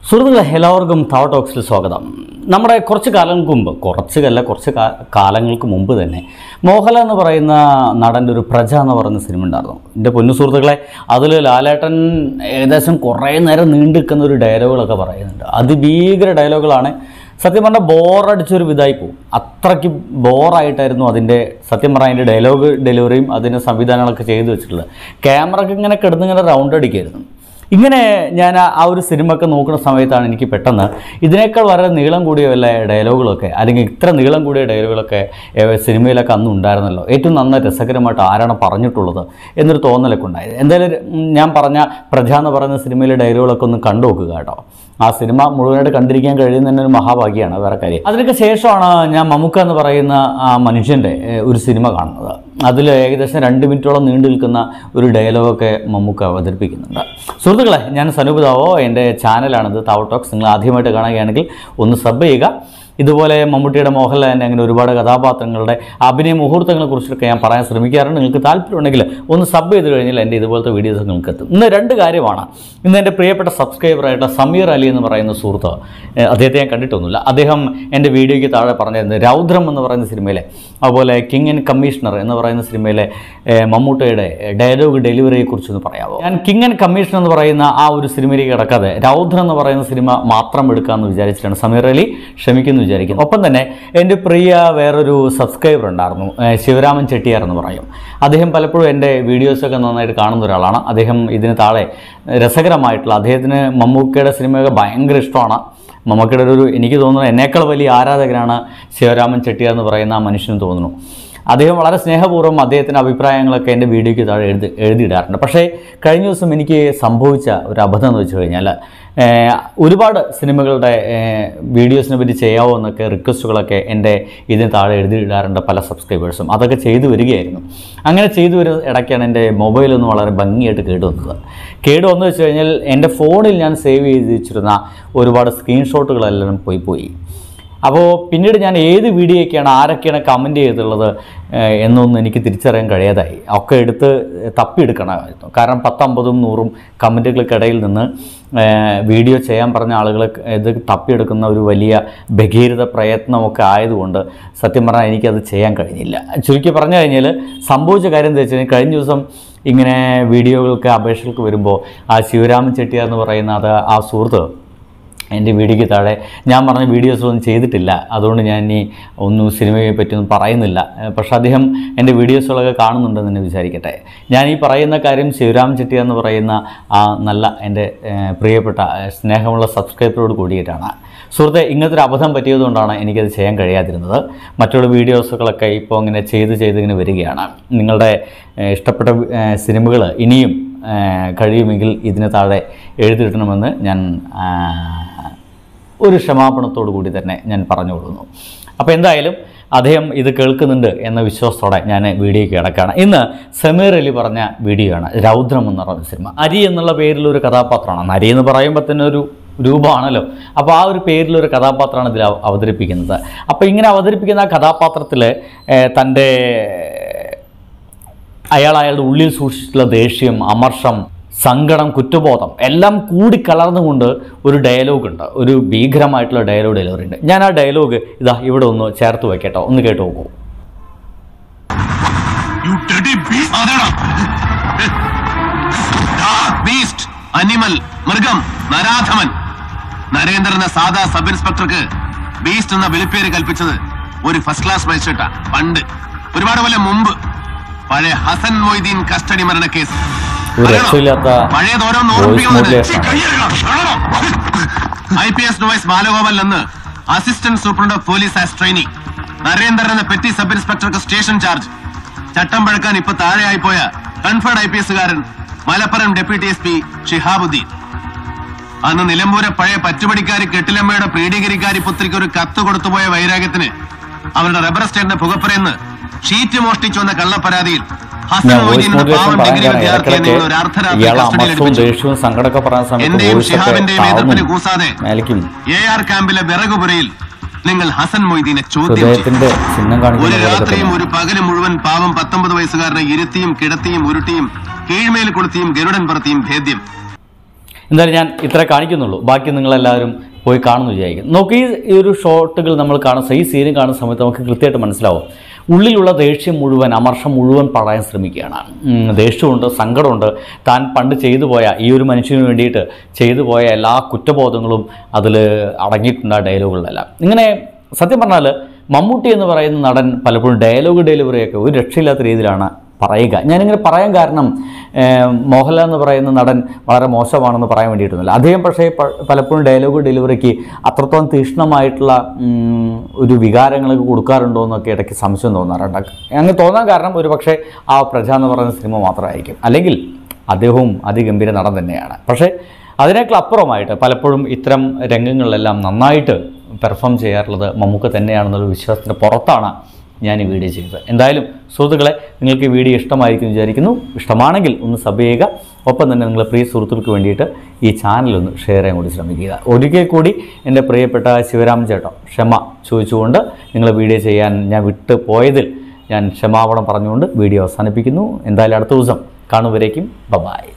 സുഹൃത്തുക്കളെ എല്ലാവർക്കും തവ ടോക്സിൽ സ്വാഗതം നമ്മുടെ കുറച്ച് കാലങ്ങൾക്ക് മുമ്പ് കുറച്ചല്ല കുറച്ച് കാ- കാലങ്ങൾക്ക് മുമ്പ് തന്നെ മോഹൻലാൽ എന്ന് പറയുന്ന നടൻ്റെ ഒരു പ്രജ എന്ന് പറയുന്ന സിനിമ ഉണ്ടായിരുന്നു എൻ്റെ പൊന്നു സുഹൃത്തുക്കളെ അതിൽ ലാലേട്ടൻ ഏകദേശം കുറേ നേരം നീണ്ടു നിൽക്കുന്ന ഒരു ഡയലോഗുകളൊക്കെ പറയുന്നുണ്ട് അതിഭീകര ഡയലോഗുകളാണ് സത്യം പറഞ്ഞാൽ ബോറടിച്ചൊരു വിധായി പോകും അത്രയ്ക്ക് ബോറായിട്ടായിരുന്നു അതിൻ്റെ സത്യം പറഞ്ഞാൽ അതിൻ്റെ ഡയലോഗ് ഡെലിവറിയും അതിൻ്റെ സംവിധാനങ്ങളൊക്കെ ചെയ്തു വെച്ചിട്ടുള്ളത് ക്യാമറക്ക് ഇങ്ങനെ കിടന്നിങ്ങനെ റൗണ്ട് അടിക്കായിരുന്നു ഇങ്ങനെ ഞാൻ ആ- ആ ഒരു സിനിമ ഒക്കെ നോക്കുന്ന സമയത്താണ് എനിക്ക് പെട്ടെന്ന് ഇതിനേക്കാൾ വളരെ നീളം കൂടിയ വല്ല ഡയലോഗുകളൊക്കെ അല്ലെങ്കിൽ ഇത്ര നീളം കൂടിയ ഡയലോഗുകളൊക്കെ ഏഹ്, സിനിമയിലൊക്കെ അന്ന് ഉണ്ടായിരുന്നല്ലോ ഏറ്റവും നന്നായി രസകരമായിട്ട് ആരാണ് പറഞ്ഞിട്ടുള്ളത് എന്നൊരു തോന്നലൊക്കെ ഉണ്ടായത് എന്തായാലും ഉം, ഞാൻ പറഞ്ഞ പ്രജ എന്ന് പറയുന്ന സിനിമയിലെ ഡയലോഗുകളൊക്കെ ഒന്ന് കണ്ടു നോക്കുക കേട്ടോ ആ സിനിമ മുഴുവനായിട്ട് കണ്ടിരിക്കാൻ കഴിയുന്ന തന്നെ ഒരു മഹാഭാഗ്യമാണ് വേറെ കാര്യം അതിനൊക്കെ ശേഷമാണ് ഞാൻ മമ്മൂക്ക എന്ന് പറയുന്ന ആ മനുഷ്യൻ്റെ ഏഹ്, ഒരു സിനിമ കാണുന്നത് അതിൽ ഏകദേശം രണ്ട് മിനിറ്റോളം നീണ്ടു നിൽക്കുന്ന ഒരു ഡയലോഗൊക്കെ മമ്മൂക്ക അവതരിപ്പിക്കുന്നുണ്ട് സുഹൃത്തുക്കളെ ഞാൻ സനൂപിതാവോ എൻ്റെ ചാനലാണിത് താവോ ടോക്സ് നിങ്ങൾ ആദ്യമായിട്ട് കാണുകയാണെങ്കിൽ ഒന്ന് സബ് ചെയ്യുക ഇതുപോലെ മമ്മൂട്ടിയുടെ മോഹൻലാലിൻ്റെ അങ്ങനെ ഒരുപാട് കഥാപാത്രങ്ങളുടെ അഭിനയ മുഹൂർത്തങ്ങളെ കുറിച്ചൊക്കെ ഞാൻ പറയാൻ ശ്രമിക്കാറുണ്ട് നിങ്ങൾക്ക് താല്പര്യമുണ്ടെങ്കിൽ ഒന്ന് സബ് ചെയ്ത് കഴിഞ്ഞാൽ എൻ്റെ ഇതുപോലത്തെ വീഡിയോസ് നിങ്ങൾക്ക് എത്തും ഇന്ന് രണ്ട് കാര്യമാണ് ഇന്ന് എൻ്റെ പ്രിയപ്പെട്ട സബ്സ്ക്രൈബറായിട്ട് സമീർ അലി എന്ന് പറയുന്ന സുഹൃത്ത് ഏഹ് അദ്ദേഹത്തെ ഞാൻ കണ്ടിട്ടൊന്നുമില്ല അദ്ദേഹം എൻ്റെ വീഡിയോയ്ക്ക് താഴെ പറഞ്ഞിരുന്നത് രൗദ്രം എന്ന് പറയുന്ന സിനിമയിലെ അതുപോലെ കിങ് ആൻഡ് കമ്മീഷണർ എന്ന് പറയുന്ന സിനിമയിലെ ഏഹ് മമ്മൂട്ടിയുടെ ഡയലോഗ് ഡെലിവറിയെക്കുറിച്ചൊന്ന് പറയാമോ ഞാൻ കിങ് ആൻഡ് കമ്മീഷണർ എന്ന് പറയുന്ന ആ ഒരു സിനിമയിലേക്ക് കിടക്കാതെ രൗദ്രം എന്ന് പറയുന്ന സിനിമ മാത്രം എടുക്കാമെന്ന് വിചാരിച്ചിട്ടാണ് സമീർ അലി ക്ഷമിക്കുന്നു വിചാരിക്കുന്നു ഒപ്പം തന്നെ എൻ്റെ പ്രിയ വേറൊരു സബ്സ്ക്രൈബർ ഉണ്ടായിരുന്നു ഏഹ് ശിവരാമൻ ചെട്ടിയാർ എന്ന് പറയും അദ്ദേഹം പലപ്പോഴും എൻ്റെ വീഡിയോസൊക്കെ നന്നായിട്ട് കാണുന്ന ഒരാളാണ് അദ്ദേഹം ഇതിന് താഴെ രസകരമായിട്ടുള്ള അദ്ദേഹത്തിന് മമ്മൂക്കയുടെ സിനിമയൊക്കെ ഭയങ്കര ഇഷ്ടമാണ് മമ്മൂക്കയുടെ ഒരു എനിക്ക് തോന്നുന്നു എന്നേക്കാൾ വലിയ ആരാധകനാണ് ശിവരാമൻ ചെട്ടിയാർ എന്ന് പറയുന്ന ആ മനുഷ്യന് തോന്നുന്നു അദ്ദേഹം വളരെ സ്നേഹപൂർവ്വം അദ്ദേഹത്തിൻ്റെ അഭിപ്രായങ്ങളൊക്കെ എൻ്റെ വീഡിയോയ്ക്ക് താഴെ എഴുതി എഴുതിയിടാറുണ്ട് പക്ഷേ കഴിഞ്ഞ ദിവസം എനിക്ക് സംഭവിച്ച ഒരു അബദ്ധം എന്ന് വെച്ച് കഴിഞ്ഞാൽ ഏഹ്, ഒരുപാട് സിനിമകളുടെ ഏഹ്, വീഡിയോസിനെ പറ്റി ചെയ്യാവോ എന്നൊക്കെ റിക്വസ്റ്റുകളൊക്കെ എൻ്റെ ഇതിന് താഴെ എഴുതിയിടാറുണ്ട് പല സബ്സ്ക്രൈബേഴ്സും അതൊക്കെ ചെയ്തു വരികയായിരുന്നു അങ്ങനെ ചെയ്തു വരുന്ന ഇടയ്ക്കാണ് എൻ്റെ മൊബൈലൊന്ന് വളരെ ഭംഗിയായിട്ട് കേടുവന്നത് കേടുവന്നു വെച്ച് കഴിഞ്ഞാൽ എൻ്റെ ഫോണിൽ ഞാൻ സേവ് ചെയ്ത് വെച്ചിരുന്ന ഒരുപാട് സ്ക്രീൻഷോട്ടുകളെല്ലാം പോയി പോയി അപ്പോൾ പിന്നീട് ഞാൻ ഏത് വീഡിയോയൊക്കെയാണ് ആരൊക്കെയാണ് കമൻറ്റ് ചെയ്തിട്ടുള്ളത് ഏഹ്, എന്നൊന്നും എനിക്ക് തിരിച്ചറിയാൻ കഴിയാതായി ഒക്കെ എടുത്ത് തപ്പിയെടുക്കണമായിരുന്നു കാരണം പത്തമ്പതും നൂറും കമൻറ്റുകൾക്കിടയിൽ നിന്ന് ഏഹ്, വീഡിയോ ചെയ്യാൻ പറഞ്ഞ ആളുകൾ ഇത് തപ്പിയെടുക്കുന്ന ഒരു വലിയ ഭഗീരഥ പ്രയത്നമൊക്കെ ആയതുകൊണ്ട് സത്യം പറഞ്ഞാൽ എനിക്കത് ചെയ്യാൻ കഴിഞ്ഞില്ല ചുരുക്കി പറഞ്ഞു കഴിഞ്ഞാൽ സംഭവിച്ച കാര്യം എന്താ വെച്ച് കഴിഞ്ഞാൽ കഴിഞ്ഞ ദിവസം ഇങ്ങനെ വീഡിയോകൾക്ക് അപേക്ഷകൾക്ക് വരുമ്പോൾ ആ ശിവരാമൻ ചെട്ടിയാർ എന്ന് പറയുന്ന അത് ആ സുഹൃത്ത് എൻ്റെ വീഡിയോയ്ക്ക് താഴെ ഞാൻ പറഞ്ഞ വീഡിയോസ് ഒന്നും ചെയ്തിട്ടില്ല അതുകൊണ്ട് ഞാൻ ഇനി ഒന്നും സിനിമയെ പറ്റിയൊന്നും പറയുന്നില്ല ഏഹ് പക്ഷേ അദ്ദേഹം എൻ്റെ വീഡിയോസുകളൊക്കെ കാണുന്നുണ്ടെന്ന് തന്നെ വിചാരിക്കട്ടെ ഞാൻ ഈ പറയുന്ന കാര്യം ശിവരാം ചെട്ടി എന്ന് പറയുന്ന ആ നല്ല എൻ്റെ ഏഹ് പ്രിയപ്പെട്ട ഏഹ് സ്നേഹമുള്ള സബ്സ്ക്രൈബറോട് കൂടിയിട്ടാണ് സുഹൃത്തെ ഇങ്ങനത്തെ ഒരു അബദ്ധം പറ്റിയതുകൊണ്ടാണ് എനിക്കത് ചെയ്യാൻ കഴിയാതിരുന്നത് മറ്റുള്ള വീഡിയോസുകളൊക്കെ ഇപ്പോൾ ഇങ്ങനെ ചെയ്ത് ചെയ്ത് ഇങ്ങനെ വരികയാണ് നിങ്ങളുടെ ഏഹ് ഇഷ്ടപ്പെട്ട സിനിമകൾ ഇനിയും ഏഹ് കഴിയുമെങ്കിൽ ഇതിന് താഴെ എഴുതിയിടണമെന്ന് ഞാൻ ആഹ്, ഒരു ക്ഷമാപണത്തോടു കൂടി തന്നെ ഞാൻ പറഞ്ഞു കൊടുക്കുന്നു അപ്പോൾ എന്തായാലും അദ്ദേഹം ഇത് കേൾക്കുന്നുണ്ട് എന്ന വിശ്വാസത്തോടെ ഞാൻ വീഡിയോയ്ക്ക് കിടക്കുകയാണ് ഇന്ന് സമീർ അലി പറഞ്ഞ വീഡിയോ ആണ് രൗദ്രം എന്ന് പറയുന്ന സിനിമ അരി എന്നുള്ള പേരിലൊരു കഥാപാത്രമാണ് അരി എന്ന് പറയുമ്പോൾ തന്നെ ഒരു രൂപമാണല്ലോ അപ്പോൾ ആ ഒരു പേരിലൊരു കഥാപാത്രമാണ് ഇതിൽ അവ- അവതരിപ്പിക്കുന്നത് അപ്പോൾ ഇങ്ങനെ അവതരിപ്പിക്കുന്ന ആ കഥാപാത്രത്തിൽ തൻ്റെ അയാൾ അയാളുടെ ഉള്ളിൽ സൂക്ഷിച്ചിട്ടുള്ള ദേഷ്യം അമർഷം സങ്കടം കുറ്റബോധം എല്ലാം കൂടി കലർന്നുകൊണ്ട് ഒരു ഡയലോഗ് ഉണ്ട് ഒരു ഭീകരമായിട്ടുള്ള ഡയലോഗ് ഡെലിവറി ഉണ്ട് ഞാൻ ആ ഡയലോഗ് ഇതാ ഇവിടെ ഒന്ന് ചേർത്ത് വെക്കട്ടോ ഒന്ന് കേട്ട് നോക്കൂ യു ഡെഡി ബീസ്റ്റ് അതെടാ ബീസ്റ്റ് അനിമൽ മൃഗം നരാധമൻ നരേന്ദ്രൻ എന്ന സാധാ സബ് ഇൻസ്പെക്ടർക്ക് ബീസ്റ്റ് എന്ന വിളിപ്പേര് കൽപ്പിച്ചത് ഒരു ഫസ്റ്റ് ക്ലാസ് മജിസ്ട്രേറ്റാ പണ്ട് ഒരുപാട് കൊല്ലം മുമ്പ് പഴയ ഹസൻ മൊയ്തീൻ കസ്റ്റഡി മരണ കേസ് ഒരു രക്ഷയില്ലാത്ത പഴയത് ഓരോന്ന് voice modulation. I P S നോയ്സ് ബാലഗോപാൽ എന്ന് assistant superintendent of police as trainee Narendran എന്ന പെറ്റി സബ് ഇൻസ്പെക്ടർക്ക് സ്റ്റേഷൻ ചാർജ് ചട്ടം പഴക്കാൻ ഇപ്പൊ താഴെയായി പോയ കൺഫേർഡ് ഐ പി എസുകാരൻ Malappuram deputy S P Shihabuddin അന്ന് നിലമ്പൂരെ പഴയ പറ്റുപടിക്കാരി കെട്ടിലമ്മയുടെ പ്രീഡിഗിരിക്കാരി പുത്രിക്ക് ഒരു കത്ത് കൊടുത്തുപോയ വൈരാഗ്യത്തിന് അവരുടെ റബ്ബർ സ്റ്റേറ്റിന്റെ പുകപ്പുറയെന്ന് ഷീറ്റ് മോഷ്ടിച്ചു വന്ന കള്ളപ്പരാതിയിൽ ഹസൻ ഞാൻ വോയിസ് മൊയ്തീൻ എന്ന മോഡുലേഷൻ പാവം പറയാൻ ഡിഗ്രി കാരണം വിദ്യാർത്ഥിയെ നിങ്ങൾ ഒരു ഇടയ്ക്കിടയ്ക്ക് അർദ്ധരാത്രി ഇയാൾ കസ്റ്റഡിയിൽ അമർഷവും എടുപ്പിച്ചു ദേഷ്യവും സങ്കടമൊക്കെ പറയുന്ന സമയത്ത് എന്റെയും voice ഒക്കെ ഷിഹാബിന്റെയും എതിർപ്പിന് താഴ്ന്നും കൂസാതെ മേലിക്കും എ ആർ ക്യാമ്പിലെ വിറകുപുരയിൽ നിങ്ങൾ ഹസൻ മൊയ്തീനെ ചോദ്യം ചെയ്തു ഹൃദയത്തിന്റെ ചിഹ്നം ഒരു കാണിക്കുന്ന പോലെ രാത്രിയും തന്നെ ഒരു പകല് മുഴുവൻ പാവം പത്തൊമ്പത് വയസ്സുകാരനെ ഇരുത്തിയും കിടത്തിയും ഉരുട്ടിയും കീഴ്മേൽ കൊളുത്തിയും ഗരുഡൻ പറത്തിയും ഭേദ്യം എന്തായാലും ഞാൻ ഇത്ര കാണിക്കുന്നുള്ളൂ ബാക്കി നിങ്ങളെല്ലാവരും പോയി കാണുന്നു വിചാരിക്കും നോക്കി ഈ ഒരു ഷോട്ടുകൾ നമ്മൾ കാണുന്ന ഈ സീനും കാണുന്ന സമയത്ത് നമുക്ക് കൃത്യമായിട്ട് മനസ്സിലാവും ഉള്ളിലുള്ള ദേഷ്യം മുഴുവൻ അമർഷം മുഴുവൻ പടയാൻ ശ്രമിക്കുകയാണ് ഉം, ദേഷ്യമുണ്ട് സങ്കടമുണ്ട് താൻ പണ്ട് ചെയ്തു പോയ ഈ ഒരു മനുഷ്യന് വേണ്ടിയിട്ട് ചെയ്തു പോയ എല്ലാ കുറ്റബോധങ്ങളും അതിൽ അടങ്ങിയിട്ടുണ്ട് ആ ഡയലോഗുകളിലെല്ലാം ഇങ്ങനെ സത്യം പറഞ്ഞാൽ മമ്മൂട്ടി എന്ന് പറയുന്ന നടൻ പലപ്പോഴും ഡയലോഗ് ഡെലിവറിയൊക്കെ ഒരു രക്ഷയില്ലാത്ത രീതിയിലാണ് പറയുക ഞാനിങ്ങനെ പറയാൻ കാരണം ഏഹ്, മോഹൻലാൽ എന്ന് പറയുന്ന നടൻ വളരെ മോശമാണെന്ന് പറയാൻ വേണ്ടിയിട്ടൊന്നുമില്ല അദ്ദേഹം പക്ഷേ പ- പലപ്പോഴും ഡയലോഗ് ഡെലിവറിക്ക് അത്രത്തോളം തീക്ഷ്ണമായിട്ടുള്ള ഉം, ഒരു വികാരങ്ങളൊക്കെ കൊടുക്കാറുണ്ടോ എന്നൊക്കെ ഇടയ്ക്ക് സംശയം തോന്നാറുണ്ട് അങ്ങനെ തോന്നാൻ കാരണം ഒരു പക്ഷേ ആ പ്രജ എന്ന് പറയുന്ന സിനിമ മാത്രമായിരിക്കും അല്ലെങ്കിൽ അദ്ദേഹവും അതിഗംഭീര നടൻ തന്നെയാണ് പക്ഷേ അതിനേക്കാൾ അപ്പുറമായിട്ട് പലപ്പോഴും ഇത്തരം രംഗങ്ങളിലെല്ലാം നന്നായിട്ട് പെർഫോം ചെയ്യാറുള്ളത് മമ്മൂക്ക തന്നെയാണെന്നുള്ള വിശ്വാസത്തിന് പുറത്താണ് ഞാൻ ഈ വീഡിയോ ചെയ്തത് എന്തായാലും സുഹൃത്തുക്കളെ നിങ്ങൾക്ക് ഈ വീഡിയോ ഇഷ്ടമായിരിക്കും വിചാരിക്കുന്നു ഇഷ്ടമാണെങ്കിൽ ഒന്ന് സബ് ചെയ്യുക ഒപ്പം തന്നെ നിങ്ങൾ പ്രിയ സുഹൃത്തുക്കൾക്ക് വേണ്ടിയിട്ട് ഈ ചാനൽ ഒന്ന് ഷെയർ ചെയ്യാൻ കൂടി ശ്രമിക്കുക ഒരിക്കൽ കൂടി എൻ്റെ പ്രിയപ്പെട്ട ശിവരാമൻ ചേട്ടൻ ക്ഷമ ചോദിച്ചുകൊണ്ട് നിങ്ങൾ വീഡിയോ ചെയ്യാൻ ഞാൻ വിട്ടു പോയതിൽ ഞാൻ ക്ഷമാപണം പറഞ്ഞുകൊണ്ട് വീഡിയോ അവസാനിപ്പിക്കുന്നു എന്തായാലും അടുത്ത ദിവസം കാണുവരേക്കും ബബായ്